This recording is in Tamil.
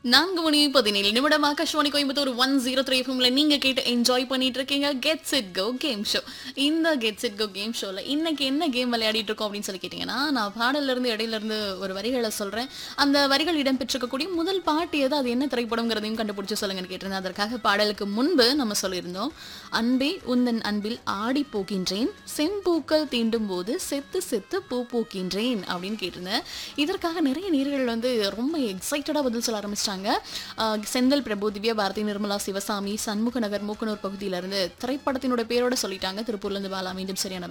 நான்கு மணி பதினேழு நிமிடம் Akashvani Coimbatore one zero three எஃப்எம்ல நீங்க கேட்டு என்ஜாய் பண்ணிட்டு இருக்கீங்க get set go game show இந்த கெட்ஸ் இட் கோ கேம் ஷோல இன்னைக்கு என்ன கேம் விளையாடிட்டு இருக்கோம் அப்படின்னு சொல்லி கேட்டீங்கன்னா நான் பாடல்ல இருந்து இடையில இருந்து ஒரு வரிகளை சொல்றேன் அந்த வரிகள் இடம்பெற்றிருக்கக்கூடிய முதல் பாட்டு எது அது என்ன திரைப்படம்ங்கிறதையும் கண்டுபிடிச்சு சொல்லுங்கன்னு கேட்டிருந்தேன் அதற்காக பாடலுக்கு முன்பு நம்ம சொல்லியிருந்தோம் அன்பே உந்தன் அன்பில் ஆடி போகின்றேன் செம்பூக்கள் தீண்டும் போது செத்து செத்து பூ பூக்கின்றேன் அப்படின்னு கேட்டிருந்தேன் இதற்காக நிறைய நேர்கள் வந்து ரொம்ப எக்ஸைட்டடாக பதில் சொல்ல ஆரம்பிச்சிட்டாங்க செந்தில் பிரபு திவ்யா பாரதி நிர்மலா சிவசாமி சண்முக நகர் மூக்கனூர் பகுதியிலிருந்து திரைப்படத்தினோட பேரோட சொல்லிட்டாங்க திருப்பூர்லேருந்து பாலா மீண்டும் சரியான